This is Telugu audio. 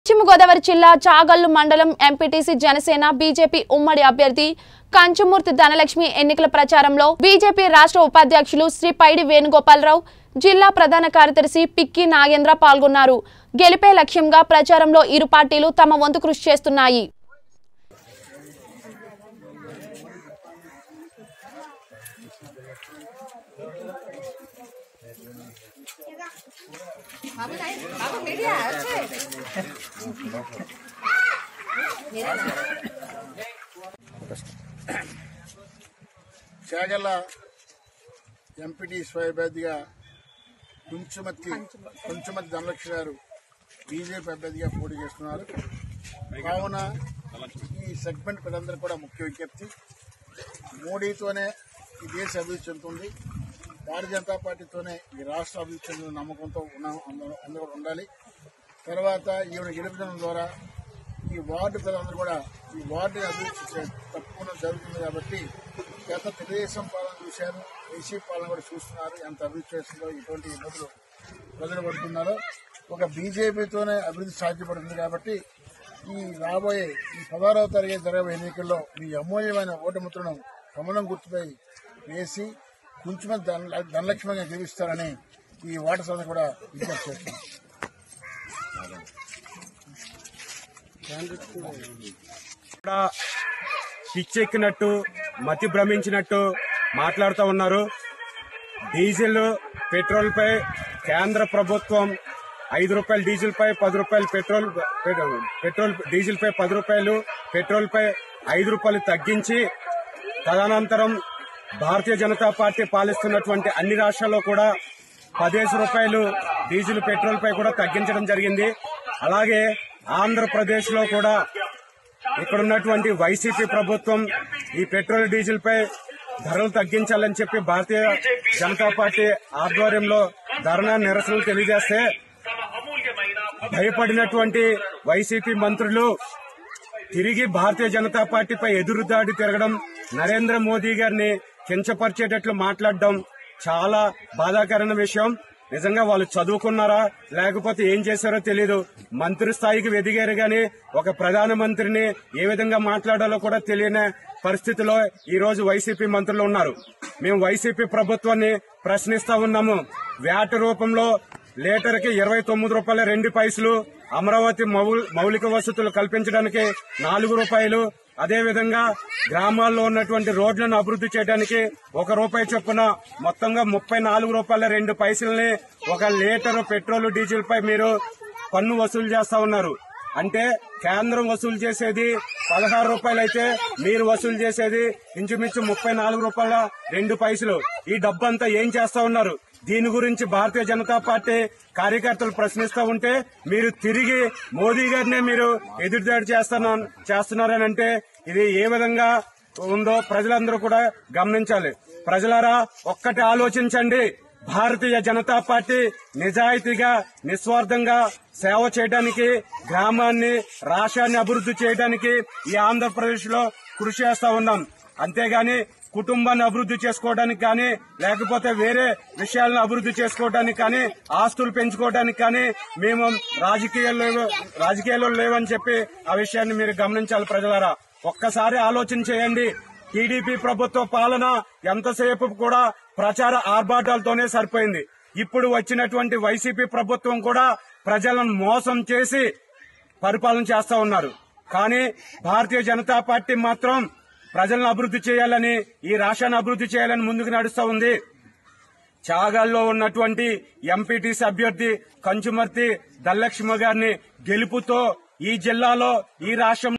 పశ్చిమ గోదావరి జిల్లా చాగల్లు మండలం ఎంపీటీసీ జనసేన బీజేపీ ఉమ్మడి అభ్యర్థి కంచుమూర్తి ధనలక్ష్మి ఎన్నికల ప్రచారంలో బీజేపీ రాష్ట్ర ఉపాధ్యక్షులు శ్రీ పైడి వేణుగోపాలరావు జిల్లా ప్రధాన కార్యదర్శి పిక్కి నాగేంద్ర పాల్గొన్నారు గెలిపే లక్ష్యంగా ప్రచారంలో ఇరు పార్టీలు తమ వంతు కృషి చేస్తున్నాయి বাবু নাই বাবু মিডিয়া আছে చేగల ఎంపీటీ స్వయభ్యర్థిగా కుంచుమతి కుంచుమతి ధనలక్ష్మి గారు బీజేపీ అభ్యర్థిగా పోటీ చేస్తున్నారు కావున ఈ సెగ్మెంట్ ప్రజలందరూ కూడా ముఖ్య విజ్ఞప్తి మోడీతోనే ఈ దేశ అభివృద్ధి చెందుతుంది భారతీయ జనతా పార్టీతోనే ఈ రాష్ట్ర అభివృద్ధి చెందిన నమ్మకంతో ఉన్నాం అందరూ అందరూ కూడా ఉండాలి తర్వాత ఈవిడ గెలుపుదనం ద్వారా ఈ వార్డు ప్రజలందరూ కూడా ఈ వార్డు అభివృద్ధి చే- తప్పకుండా జరుగుతుంది కాబట్టి గత తెలుగుదేశం పాలన చూశారు వైసీపీ పాలన కూడా చూస్తున్నారు ఎంత అభివృద్ధి చేస్తుందో ఎటువంటి ఇబ్బందులు ప్రజలు పడుతున్నారో ఒక బీజేపీతోనే అభివృద్ధి సాధ్యపడుతుంది కాబట్టి ఈ రాబోయే ఈ పదహారవ తరగతి జరగబోయే ఎన్నికల్లో మీ అమూల్యమైన ఓటములను కమలం గుర్తుపై వేసి కొంచెం ధన ధనలక్ష్మిగా గెలుస్తారని ఈ ఓటర్ సభ కూడా విజ్ఞప్తి చేస్తున్నాం కూడా పిచ్చెక్కినట్టు మతి భ్రమించినట్టు మాట్లాడుతూ ఉన్నారు డీజిల్ పెట్రోల్ పై కేంద్ర ప్రభుత్వం ఐదు రూపాయలు డీజిల్ పై పది రూపాయలు పెట్రోల్ పెట్రోల్ డీజిల్ పై పది రూపాయలు పెట్రోల్ పై ఐదు రూపాయలు తగ్గించి తదనంతరం భారతీయ జనతా పార్టీ పాలిస్తున్నటువంటి అన్ని రాష్ట్రాల్లో కూడా పదిహేను రూపాయలు డీజిల్ పెట్రోల్ పై కూడా తగ్గించడం జరిగింది అలాగే ఆంధ్రప్రదేశ్ లో కూడా ఇక్కడ ఉన్నటువంటి వైసీపీ ప్రభుత్వం ఈ పెట్రోల్ డీజిల్ పై ధరలు తగ్గించాలని చెప్పి భారతీయ జనతా పార్టీ ఆధ్వర్యంలో ధర్నా నిరసనలు తెలియజేస్తే భయపడినటువంటి వైసీపీ మంత్రులు తిరిగి భారతీయ జనతా పార్టీపై ఎదురుదాడి తిరగడం నరేంద్ర మోదీ గారిని కించపరిచేటట్లు మాట్లాడడం చాలా బాధాకరమైన విషయం నిజంగా వాళ్ళు చదువుకున్నారా లేకపోతే ఏం చేశారో తెలియదు మంత్రి స్థాయికి ఎదిగారు గాని ఒక ప్రధానమంత్రిని ఏ విధంగా మాట్లాడాలో కూడా తెలియని పరిస్థితిలో ఈ రోజు వైసీపీ మంత్రులు ఉన్నారు మేము వైసీపీ ప్రభుత్వాన్ని ప్రశ్నిస్తా ఉన్నాము వ్యాట్ రూపంలో లీటర్ కి ఇరవై తొమ్మిది రూపాయల రెండు పైసలు అమరావతి మౌ- మౌలిక వసతులు కల్పించడానికి నాలుగు రూపాయలు అదేవిధంగా గ్రామాల్లో ఉన్నటువంటి రోడ్లను అభివృద్ధి చేయడానికి ఒక రూపాయి చొప్పున మొత్తంగా ముప్పై నాలుగు రూపాయల రెండు పైసల్ని ఒక లీటర్ పెట్రోల్ డీజిల్ పై మీరు పన్ను వసూలు చేస్తా ఉన్నారు అంటే కేంద్రం వసూలు చేసేది పదహారు రూపాయలు అయితే మీరు వసూలు చేసేది ఇంచుమించు ముప్పై నాలుగు రూపాయల రెండు పైసలు ఈ డబ్బంతా ఏం చేస్తా ఉన్నారు దీని గురించి భారతీయ జనతా పార్టీ కార్యకర్తలు ప్రశ్నిస్తూ ఉంటే మీరు తిరిగి మోదీ గారినే మీరు ఎదురుదాడి చేస్తున్నా చేస్తున్నారని అంటే ఇది ఏ విధంగా ఉందో ప్రజలందరూ కూడా గమనించాలి ప్రజలారా ఒక్కటి ఆలోచించండి భారతీయ జనతా పార్టీ నిజాయితీగా నిస్వార్థంగా సేవ చేయడానికి గ్రామాన్ని రాష్ట్రాన్ని అభివృద్ధి చేయడానికి ఈ ఆంధ్రప్రదేశ్ లో కృషి చేస్తా ఉన్నాం అంతేగాని కుటుంబాన్ని అభివృద్ధి చేసుకోవడానికి కానీ లేకపోతే వేరే విషయాలను అభివృద్ధి చేసుకోవడానికి కానీ ఆస్తులు పెంచుకోవడానికి కానీ మేము రాజకీయాల్లో రాజకీయాల్లో లేవని చెప్పి ఆ విషయాన్ని మీరు గమనించాలి ప్రజలారా ఒక్కసారి ఆలోచన చేయండి టీడీపీ ప్రభుత్వ పాలన ఎంతసేపు కూడా ప్రచార ఆర్భాటాలతోనే సరిపోయింది ఇప్పుడు వచ్చినటువంటి వైసీపీ ప్రభుత్వం కూడా ప్రజలను మోసం చేసి పరిపాలన చేస్తా ఉన్నారు కానీ భారతీయ జనతా పార్టీ మాత్రం ప్రజలను అభివృద్ధి చేయాలని ఈ రాష్ట్రాన్ని అభివృద్ధి చేయాలని ముందుకు నడుస్తా ఉంది చాగల్లో ఉన్నటువంటి ఎంపీటీసీ అభ్యర్థి కంచుమర్తి ధనలక్ష్మి గారిని గెలుపుతో ఈ జిల్లాలో ఈ రాష్ట్రం